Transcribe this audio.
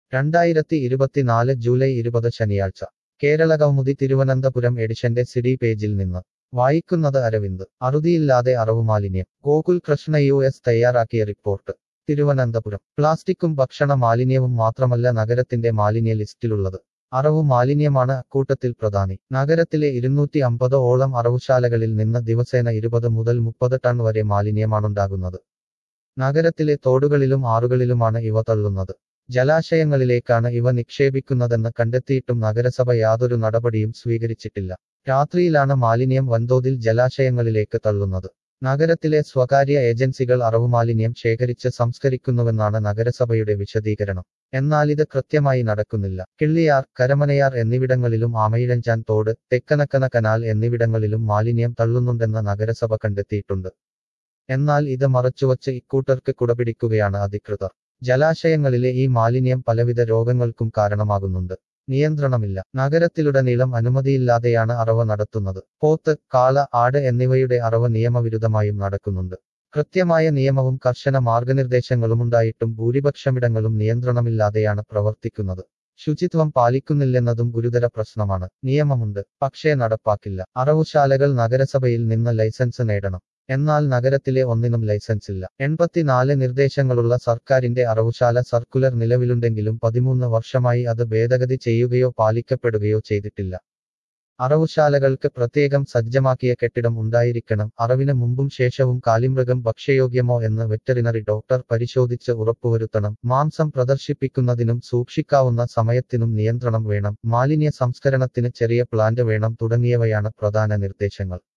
രണ്ടായിരത്തി ഇരുപത്തിനാല് ജൂലൈ ഇരുപത് ശനിയാഴ്ച കേരള കൗമുദി തിരുവനന്തപുരം എഡിഷന്റെ സിഡി പേജിൽ നിന്ന് വായിക്കുന്നത് അരവിന്ദ് അറുതിയില്ലാതെ അറവുമാലിന്യം ഗോകുൽ കൃഷ്ണ യു എസ് തയ്യാറാക്കിയ റിപ്പോർട്ട് തിരുവനന്തപുരം പ്ലാസ്റ്റിക്കും ഭക്ഷണ മാലിന്യവും മാത്രമല്ല നഗരത്തിന്റെ മാലിന്യ ലിസ്റ്റിലുള്ളത് അറവു മാലിന്യമാണ് അക്കൂട്ടത്തിൽ പ്രധാനി നഗരത്തിലെ ഇരുന്നൂറ്റി അമ്പത് ഓളം അറവുശാലകളിൽ നിന്ന് ദിവസേന ഇരുപത് മുതൽ മുപ്പത് ടൺ വരെ മാലിന്യമാണുണ്ടാകുന്നത് നഗരത്തിലെ തോടുകളിലും ആറുകളിലുമാണ് ഇവ തള്ളുന്നത് ജലാശയങ്ങളിലേക്കാണ് ഇവ നിക്ഷേപിക്കുന്നതെന്ന് കണ്ടെത്തിയിട്ടും നഗരസഭ യാതൊരു നടപടിയും സ്വീകരിച്ചിട്ടില്ല രാത്രിയിലാണ് മാലിന്യം വൻതോതിൽ ജലാശയങ്ങളിലേക്ക് തള്ളുന്നത് നഗരത്തിലെ സ്വകാര്യ ഏജൻസികൾ അറവുമാലിന്യം ശേഖരിച്ച് സംസ്കരിക്കുന്നുവെന്നാണ് നഗരസഭയുടെ വിശദീകരണം എന്നാൽ ഇത് കൃത്യമായി നടക്കുന്നില്ല കിള്ളിയാർ കരമനയാർ എന്നിവിടങ്ങളിലും ആമയിഴഞ്ചാൻ തോട് തെക്കനക്കന കനാൽ എന്നിവിടങ്ങളിലും മാലിന്യം തള്ളുന്നുണ്ടെന്ന് നഗരസഭ കണ്ടെത്തിയിട്ടുണ്ട് എന്നാൽ ഇത് മറച്ചുവച്ച് ഇക്കൂട്ടർക്ക് കുടപിടിക്കുകയാണ് അധികൃതർ ജലാശയങ്ങളിലെ ഈ മാലിന്യം പലവിധ രോഗങ്ങൾക്കും കാരണമാകുന്നുണ്ട് നിയന്ത്രണമില്ല നഗരത്തിലുടനീളം അനുമതിയില്ലാതെയാണ് അറവ നടത്തുന്നത് പോത്ത് കാള ആട് എന്നിവയുടെ അറവ് നിയമവിരുദ്ധമായും നടക്കുന്നുണ്ട് കൃത്യമായ നിയമവും കർശന മാർഗനിർദ്ദേശങ്ങളുമുണ്ടായിട്ടും ഭൂരിപക്ഷമിടങ്ങളും നിയന്ത്രണമില്ലാതെയാണ് പ്രവർത്തിക്കുന്നത് ശുചിത്വം പാലിക്കുന്നില്ലെന്നതും ഗുരുതര പ്രശ്നമാണ് നിയമമുണ്ട് പക്ഷേ നടപ്പാക്കില്ല അറവുശാലകൾ നഗരസഭയിൽ നിന്ന് ലൈസൻസ് നേടണം എന്നാൽ നഗരത്തിലെ ഒന്നിനും ലൈസൻസില്ല എൺപത്തിനാല് നിർദ്ദേശങ്ങളുള്ള സർക്കാരിന്റെ അറവുശാല സർക്കുലർ നിലവിലുണ്ടെങ്കിലും പതിമൂന്ന് വർഷമായി അത് ഭേദഗതി ചെയ്യുകയോ പാലിക്കപ്പെടുകയോ ചെയ്തിട്ടില്ല അറവുശാലകൾക്ക് പ്രത്യേകം സജ്ജമാക്കിയ കെട്ടിടം ഉണ്ടായിരിക്കണം അറവിന് മുമ്പും ശേഷവും കാലിമൃഗം ഭക്ഷ്യയോഗ്യമോ എന്ന് വെറ്ററിനറി ഡോക്ടർ പരിശോധിച്ച് ഉറപ്പുവരുത്തണം മാംസം പ്രദർശിപ്പിക്കുന്നതിനും സൂക്ഷിക്കാവുന്ന സമയത്തിനും നിയന്ത്രണം വേണം മാലിന്യ സംസ്കരണത്തിന് ചെറിയ പ്ലാന്റ് വേണം തുടങ്ങിയവയാണ് പ്രധാന നിർദ്ദേശങ്ങൾ